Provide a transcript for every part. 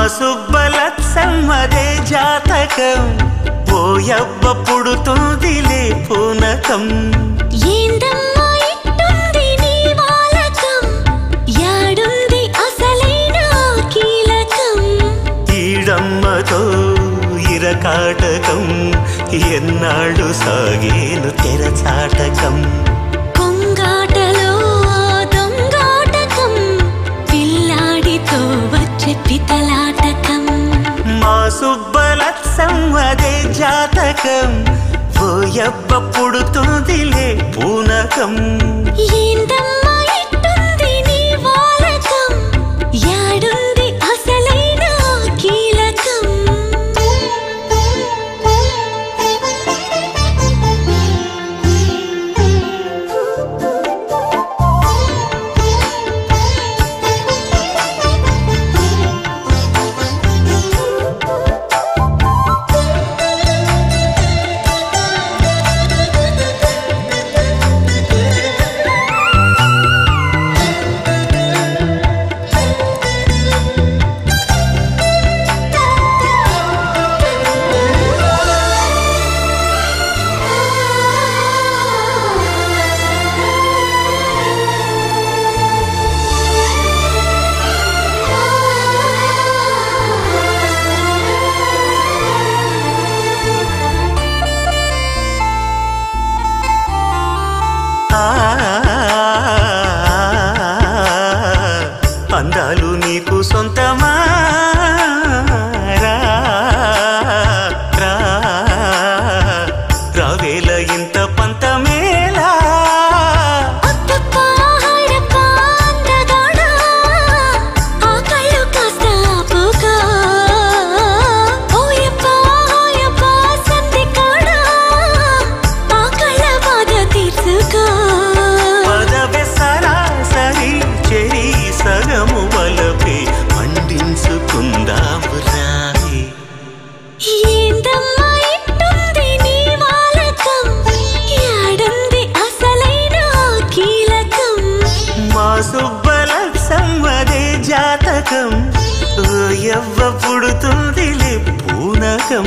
సుబ్బలత్సమ్మదే జాతకం ఓయవ్వ పుడుతుందిలే పూనకం ఏందమ్మా ఇట్టుంది నీ వాలకం యాడుంది అసలైన కీలకం ఈడమ్మతో ఇరకాటకం ఎన్నాళ్ళు సాగేను తెరచాటకం కొంగాటలో దొంగాటకం పిల్లాడితో వచ్చే పితలాటకం మా సుబ్బలత్సమ్మదే జాతకం ఓయవ్వ పుడుతుందిలే పూనకం ఏందమ్మా ఇట్టుంది నీ వాలకం యాడుంది అసలైన కీలకం ఆ, అందాలు నీకు సొంతమా రా, రా, రావేల ఇంత పంతమేలా అత్తప్ప హైరప్ప అందగాడా ఆ కళ్ళు కాస్త ఆపుగా ఓయప్ప ఓయప్ప సంధికాడా ఆ కళ్ళ బాధ తీర్చుగా పదవె సరాసరి చెరి సగము వలపే పండించుకుందాము రాయి ఏందమ్మా ఇట్టుంది నీ వాలకం యాడుంది అసలైన కీలకం మా సుబ్బల సమ్మదే జాతకం ఎవ్వ పుడుతుందిలే పూనకం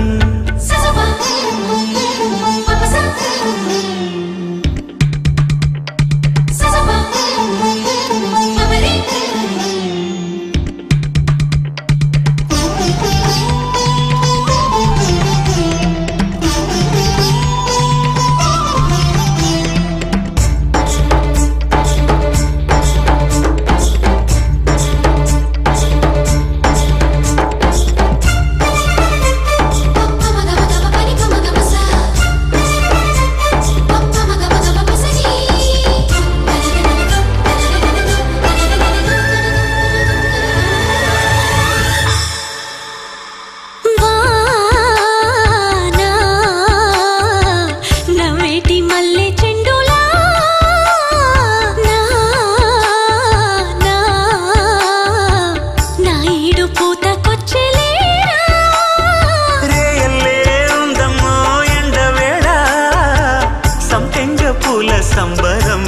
వానా నవ్వేటి మల్లె చెండులా నా నా నా ఈడు పూతకొచ్చెలేరా రేయల్లే ఉందమ్మో ఎండవేళ సంపెంగ పూల సంబరం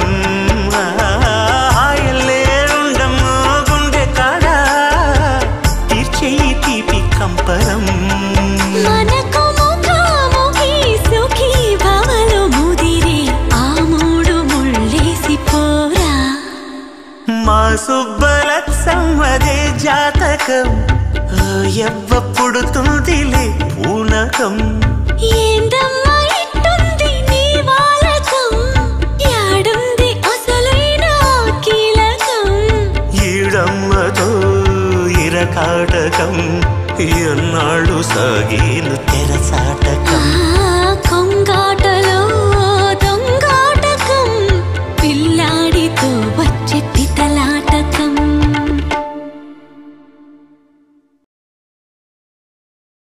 హాయల్లే ఉండమ్మో గుండె కాడ తీర్చేయి తీపి కంపరం మనకు ముఖాముఖి సుఖీ భవలు ముదిరే ఆ మూడు ముళ్ళేసి పోరా మా సుబ్బల సమ్మదే జాతకం ఎవ్వ పుడుతుందిలే పూనకం ఏందమ్మా ఇట్టుంది నీ వాలకం యాడుంది అసలైన కీలకం ఈడమ్మతో ఇరకాటకం ఎన్నాళ్ళు సాగేను